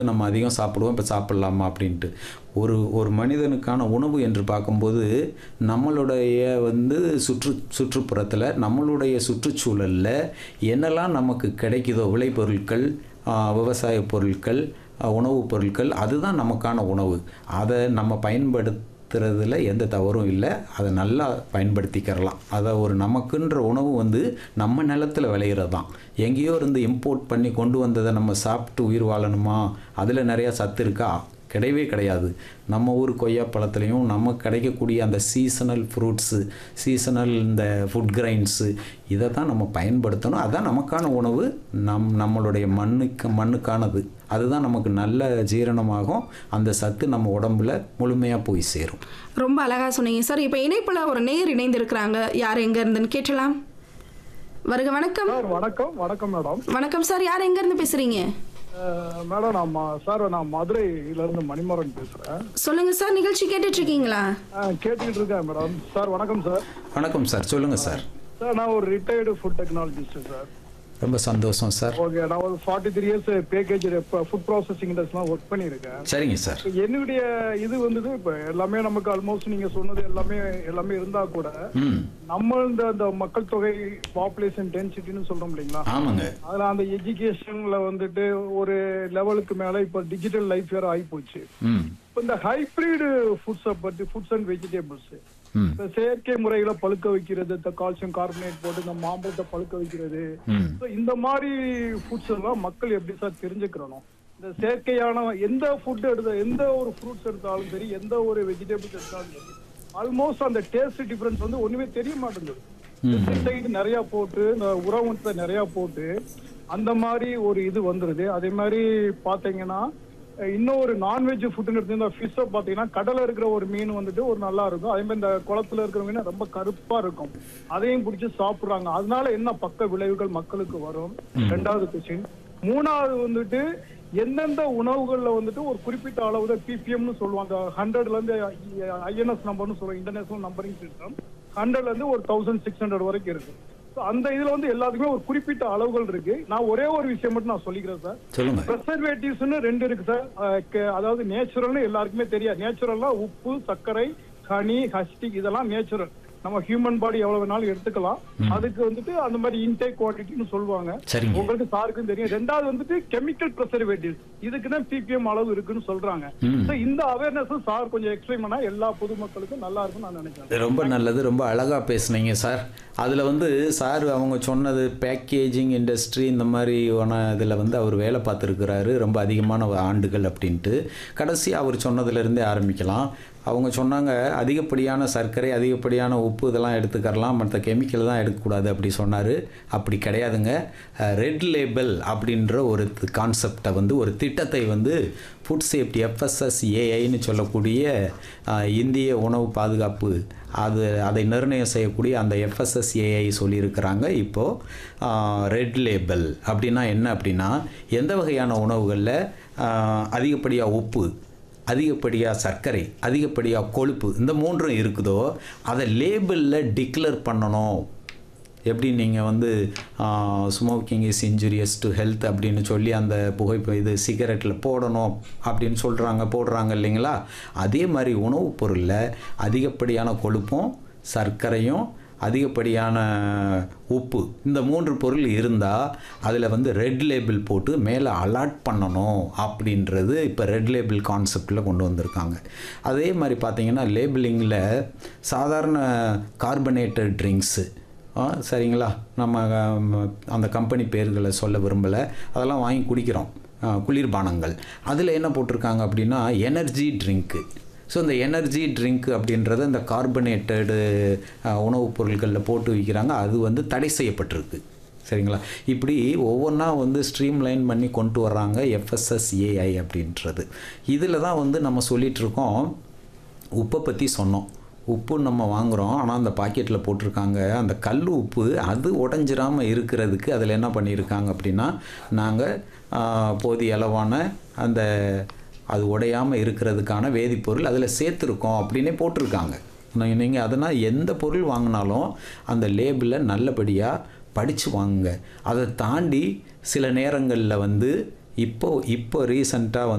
நம்ம அதிகம் சாப்பிடுவோம் இப்போ சாப்பிட்லாமா அப்படின்ட்டு ஒரு ஒரு மனிதனுக்கான உணவு என்று பார்க்கும்போது நம்மளுடைய வந்து சுற்று சுற்றுப்புறத்தில் நம்மளுடைய சுற்றுச்சூழலில் என்னெல்லாம் நமக்கு கிடைக்குதோ விளைபொருட்கள் ஆ, விவசாய பொருட்கள் ஆ, உணவுப் பொருட்கள் அதுதான் நமக்கான உணவு அதை நம்ம பயன்படுத்துறதுல எந்த தவறும் இல்லை அதை நல்லா பயன்படுத்திக்கிறலாம் அதை ஒரு நமக்குன்ற உணவு வந்து நம்ம நிலத்தில் விளையிறது தான் எங்கேயோ இருந்து இம்போர்ட் பண்ணி கொண்டு வந்ததை நம்ம சாப்பிட்டு உயிர் வாழணுமா அதில் நிறையா சத்து இருக்கா கிடையவே கிடையாது நம்ம ஊர் கொய்யாப்பழத்துலேயும் நம்ம கிடைக்கக்கூடிய அந்த சீசனல் ஃப்ரூட்ஸு சீசனல் இந்த ஃபுட் கிரைன்ஸு இதை தான் நம்ம பயன்படுத்தணும் அதுதான் நமக்கான உணவு நம் நம்மளுடைய மண்ணுக்கு மண்ணுக்கானது அதுதான் நமக்கு நல்ல ஜீரணமாகும் அந்த சத்து நம்ம உடம்புல முழுமையாக போய் சேரும் ரொம்ப அழகா சொன்னீங்க சார் இப்போ இணைப்புல ஒரு நேர் இணைந்திருக்கிறாங்க யார் எங்க இருந்துன்னு கேட்டலாம் வருக வணக்கம் சார் வணக்கம் வணக்கம் மேடம் வணக்கம் சார் யார் எங்க இருந்து பேசுறீங்க அஹ், மேடம் நான் ம- சார் நான் மதுரையில இருந்து மணிமாறன் பேசுறேன் சொல்லுங்க சார் நிகழ்ச்சி கேட்டுட்டு இருக்கீங்களா அஹ், கேட்டுக்கிட்டு இருக்கேன் மேடம் சார் வணக்கம் சார் வணக்கம் சார் சொல்லுங்கள் சார் சார் நான் ஒரு ரிட்டையர்டு ஃபுட் டெக்னாலஜிஸ்ட் சார் ரொம்ப சந்தோஷம் சார் ஓகே நான் ஒரு forty three years package food processing இண்டஸ்ட்ரிலாம் ஒர்க் பண்ணியிருக்கேன் சரிங்க சார் இப்ப என்னுடைய இது வந்துட்டு இப்போ எல்லாமே நமக்கு ஆல்மோஸ்ட் நீங்க சொன்னது எல்லாமே எல்லாமே இருந்தா கூட ம் நம்ம இந்த அந்த மக்கள் தொகை பாப்புலேஷன் டென்சிட்டின்னு சொல்றோம் இல்லைங்களா ஆமாங்க அதுல அந்த எஜுகேஷன்ல வந்துட்டு ஒரு லெவலுக்கு மேல இப்ப டிஜிட்டல் லைஃப் வேற ஆகி போச்சு ம் இப்ப இந்த ஹைபிரிட் ஃபுட்ஸை பத்தி ஃபுட்ஸ் அண்ட் வெஜிடபிள்ஸ் ம் இந்த செயற்கை முறையில பழுக்க வைக்கிறது இந்த கால்சியம் கார்பனேட் போட்டு இந்த மாம்பழத்தை பழுக்க வைக்கிறது ம் So, இந்த மாதிரி ஃபுட்ஸ் எல்லாம் மக்கள் எப்படி சார் தெரிஞ்சுக்கிறணும் இந்த செயற்கையான எந்த ஃபுட் எடுத்த எந்த ஒரு ஃப்ரூட்ஸ் எடுத்தாலும் சரி எந்த ஒரு வெஜிடபிள்ஸ் எடுத்தாலும் சரி ஆல்மோஸ்ட் அந்த டேஸ்ட் டிஃபரன்ஸ் வந்து ஒண்ணுமே தெரிய மாட்டேங்குது பெஸ்டிசைட் நிறைய போட்டு இந்த உரவத்தை நிறைய போட்டு அந்த மாதிரி ஒரு இது வந்துருது அதே மாதிரி பாத்தீங்கன்னா அஹ் இன்னும் ஒரு நான்வெஜ் ஃபுட்னு எடுத்து ஃபிஷ்ஷை பார்த்தீங்கன்னா கடல்ல இருக்கிற ஒரு மீன் வந்துட்டு ஒரு நல்லா இருக்கும் அதே மாதிரி இந்த குளத்துல இருக்கிற மீன் ரொம்ப கருப்பா இருக்கும் அதையும் பிடிச்சி சாப்பிடுறாங்க அதனால என்ன பக்க விளைவுகள் மக்களுக்கு வரும் ரெண்டாவது கொஸ்டின் மூணாவது வந்துட்டு எந்தெந்த உணவுகள்ல வந்துட்டு ஒரு குறிப்பிட்ட அளவு பிபிஎம்னு சொல்லுவாங்க ஹண்ட்ரட்ல இருந்து ஐஎன்எஸ் நம்பர்னு சொல்லுவாங்க இன்டர்நேஷனல் நம்பரிங் சிஸ்டம் ஹண்ட்ரட்ல இருந்து ஒரு தௌசண்ட் சிக்ஸ் ஹண்ட்ரட் வரைக்கும் இருக்கு So, அந்த இதுல வந்து எல்லாத்துக்குமே ஒரு குறிப்பிட்ட அளவுகள் இருக்கு நான் ஒரே ஒரு விஷயம் மட்டும் நான் சொல்லிக்கிறேன் சார் சொல்லுங்க ப்ரெசர்வேட்டிவ்ஸ்னு ரெண்டு இருக்கு சார் அஹ் க- அதாவது நேச்சுரல்னு எல்லாருக்குமே தெரியாது நேச்சுரல்னா உப்பு சர்க்கரை ஹனி ஹஸ்டிக் இதெல்லாம் நேச்சுரல் நம்ம ஹியூமன் பாடி எவ்வளவு வேணாலும் எடுத்துக்கலாம் அதுக்கு வந்துட்டு அந்த மாதிரி இன்டேக் குவான்டிட்டின்னு சொல்லுவாங்க சரிங்க உங்களுக்கு சாருக்கும் தெரியும் ரெண்டாவது வந்துட்டு கெமிக்கல் ப்ரெசர்வேட்டிவ்ஸ் இதுக்கு தான் பிபிஎம் அளவு இருக்குன்னு சொல்றாங்க ம். So, இந்த அவேர்னஸ் சார் கொஞ்சம் எக்ஸ்பிளைன் பண்ணா எல்லா பொதுமக்களுக்கும் நல்லா இருக்கும்னு நான் நினைக்கிறேன் ரொம்ப நல்லது ரொம்ப அழகாக பேசுனீங்க சார் அதில் வந்து சார் அவங்க சொன்னது பேக்கேஜிங் இண்டஸ்ட்ரி இந்த மாதிரி இதில் வந்து அவர் வேலை பார்த்துருக்கிறாரு ரொம்ப அதிகமான ஆண்டுகள் அப்படின்ட்டு கடைசி அவர் சொன்னதுலேருந்தே ஆரம்பிக்கலாம் அவங்க சொன்னாங்க அதிகப்படியான சர்க்கரை அதிகப்படியான உப்பு இதெல்லாம் எடுத்துக்கறலாம் மற்ற கெமிக்கல் தான் எடுக்கக்கூடாது அப்படி சொன்னார் அப்படி கிடையாதுங்க ரெட் லேபிள் அப்படின்ற ஒரு கான்செப்டை வந்து ஒரு திட்டத்தை வந்து ஃபுட் சேஃப்டி எஃப்எஸ்எஸ்ஏஐன்னு சொல்லக்கூடிய அஹ், இந்திய உணவு பாதுகாப்பு அது அதை நிர்ணயம் செய்யக்கூடிய அந்த எஃப்எஸ்எஸ்ஏஐ சொல்லியிருக்கிறாங்க இப்போது ரெட் லேபிள் அப்படின்னா என்ன அப்படின்னா எந்த வகையான உணவுகளில் அதிகப்படியாக உப்பு அதிகப்படியாக சர்க்கரை அதிகப்படியாக கொழுப்பு இந்த மூன்றும் இருக்குதோ அதை லேபிளில் டிக்ளேர் பண்ணணும் எப்படி நீங்கள் வந்து smoking is injurious to health அப்படின்னு சொல்லி அந்த புகைப்ப இது சிகரெட்டில் போடணும் அப்படின்னு சொல்கிறாங்க போடுறாங்க இல்லைங்களா அதே மாதிரி உணவுப் பொருளில் அதிகப்படியான கொழுப்பும் சர்க்கரையும் அதிகப்படியான உப்பு இந்த மூன்று பொருள் இருந்தால் அதில் வந்து ரெட் லேபிள் போட்டு மேலே அலாட் பண்ணணும் அப்படின்றது இப்போ ரெட் லேபிள் கான்செப்டில் கொண்டு வந்திருக்காங்க அதே மாதிரி பார்த்தீங்கன்னா லேபிளிங்கில் சாதாரண கார்பனேட்டட் ட்ரிங்க்ஸு ஆ, சரிங்களா நம்ம ஆம், அந்த கம்பெனி பேர்களை சொல்ல விரும்பலை அதெல்லாம் வாங்கி குடிக்கிறோம் ஆ, குளிர்பானங்கள் அதில் என்ன போட்டிருக்காங்க அப்படின்னா எனர்ஜி ட்ரிங்க்கு ஸோ இந்த எனர்ஜி ட்ரிங்க் அப்படின்றத இந்த கார்பனேட்டடு உணவுப் பொருட்களில் போட்டு விற்கிறாங்க அது வந்து தடை செய்யப்பட்டிருக்கு சரிங்களா இப்படி ஒவ்வொன்றா வந்து ஸ்ட்ரீம் லைன் பண்ணி கொண்டு வர்றாங்க எஃப்எஸ்எஸ்ஏஐ அப்படின்றது இதில் தான் வந்து நம்ம சொல்லிட்டு இருக்கோம் உப்பை பற்றி சொன்னோம் உப்பு நம்ம வாங்குகிறோம் ஆனால் அந்த பாக்கெட்டில் போட்டிருக்காங்க அந்த கல் உப்பு அது உடஞ்சிராமல் இருக்கிறதுக்கு அதில் என்ன பண்ணியிருக்காங்க அப்படின்னா நாங்கள் போதிய அளவான அந்த அது உடையாமல் இருக்கிறதுக்கான வேதிப்பொருள் அதில் சேர்த்துருக்கோம் அப்படின்னே போட்டிருக்காங்க நீங்கள் அதனால் எந்த பொருள் வாங்கினாலும் அந்த லேபிளை நல்லபடியாக படித்து வாங்குங்க அதை தாண்டி சில நேரங்களில் வந்து இப்போ இப்போ ரீசண்டாக